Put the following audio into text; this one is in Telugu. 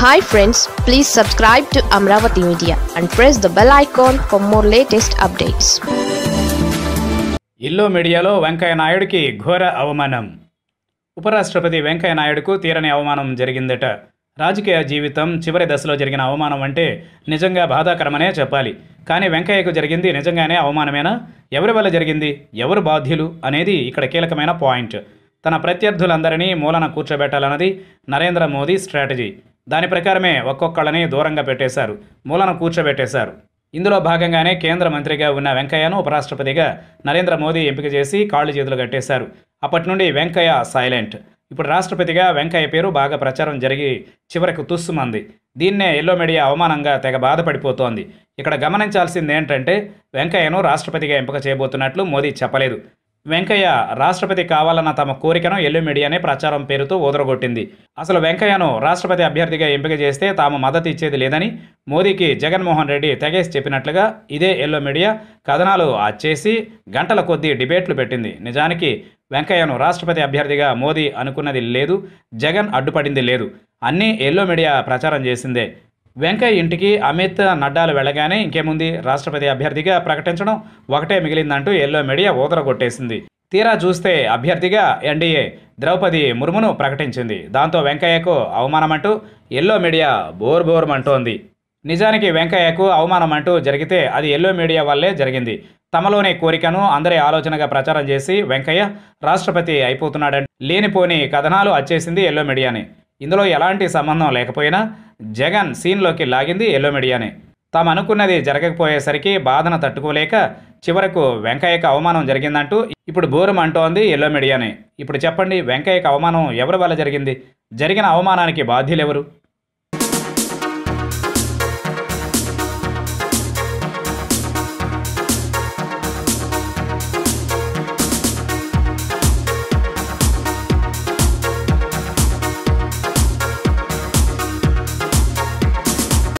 hi friends please subscribe to Amaravati media and press the bell icon for more latest updates ఇల్లు మీడియాలో వెంకయ్య నాయుడికి ఘోర అవమానం ఉపరాష్ట్రపతి వెంకయ్య నాయుడుకు తీరని అవమానం జరిగిందట రాజకీయ జీవితం చివరి దశలో జరిగిన అవమానం అంటే నిజంగా బాధాకరమనే చెప్పాలి కానీ వెంకయ్యకు జరిగింది నిజంగానే అవమానమేనా ఎవరి వల్ల జరిగింది ఎవరు బాధ్యులు అనేది ఇక్కడ కీలకమైన పాయింట్ తన ప్రత్యర్థులందరినీ మూలన కూర్చోబెట్టాలన్నది నరేంద్ర మోదీ స్ట్రాటజీ దాని ప్రకారమే ఒక్కొక్కళ్ళని దూరంగా పెట్టేశారు మూలన కూర్చోబెట్టేశారు ఇందులో భాగంగానే కేంద్ర మంత్రిగా ఉన్న వెంకయ్యను ఉపరాష్ట్రపతిగా నరేంద్ర మోదీ ఎంపిక చేసి కాళ్ళు చేతులు కట్టేశారు అప్పటి నుండి వెంకయ్య సైలెంట్ ఇప్పుడు రాష్ట్రపతిగా వెంకయ్య పేరు బాగా ప్రచారం జరిగి చివరకు తుస్సుమంది దీన్నే ఎల్లో మీడియా అవమానంగా తెగ బాధపడిపోతోంది ఇక్కడ గమనించాల్సింది ఏంటంటే వెంకయ్యను రాష్ట్రపతిగా ఎంపిక చేయబోతున్నట్లు మోదీ చెప్పలేదు వెంకయ్య రాష్ట్రపతి కావాలన్న తమ కోరికను ఎల్లో మీడియానే ప్రచారం పేరుతో ఊదరగొట్టింది అసలు వెంకయ్యను రాష్ట్రపతి అభ్యర్థిగా ఎంపిక చేస్తే తాము మద్దతు ఇచ్చేది లేదని మోదీకి జగన్మోహన్ రెడ్డి తెగేసి చెప్పినట్లుగా ఇదే ఎల్లో మీడియా కథనాలు అచ్చేసి గంటల కొద్దీ డిబేట్లు పెట్టింది నిజానికి వెంకయ్యను రాష్ట్రపతి అభ్యర్థిగా మోదీ అనుకున్నది లేదు జగన్ అడ్డుపడింది లేదు అన్నీ ఎల్లో మీడియా ప్రచారం చేసిందే వెంకయ్య ఇంటికి అమిత్ నడ్డాలు వెళ్ళగానే ఇంకేముంది రాష్ట్రపతి అభ్యర్థిగా ప్రకటించడం ఒకటే మిగిలిందంటూ ఎల్లో మీడియా ఊదరగొట్టేసింది తీరా చూస్తే అభ్యర్థిగా ఎన్డీఏ ద్రౌపది ముర్మును ప్రకటించింది దాంతో వెంకయ్యకు అవమానమంటూ ఎల్లో మీడియా బోర్ బోర్మంటోంది నిజానికి వెంకయ్యకు అవమానం అంటూ జరిగితే అది ఎల్లో మీడియా వల్లే జరిగింది తమలోని కోరికను అందరి ఆలోచనగా ప్రచారం చేసి వెంకయ్య రాష్ట్రపతి అయిపోతున్నాడని లేనిపోని కథనాలు అచ్చేసింది ఎల్లో మీడియాని ఇందులో ఎలాంటి సంబంధం లేకపోయినా జగన్ సీన్లోకి లాగింది ఎల్లో మీడియానే తాము అనుకున్నది జరగకపోయేసరికి బాధను తట్టుకోలేక చివరకు వెంకయ్యకు అవమానం జరిగిందంటూ ఇప్పుడు బోరం అంటోంది ఎల్లో మీడియానే ఇప్పుడు చెప్పండి వెంకయ్యకు అవమానం ఎవరి వల్ల జరిగింది జరిగిన అవమానానికి బాధ్యులెవరు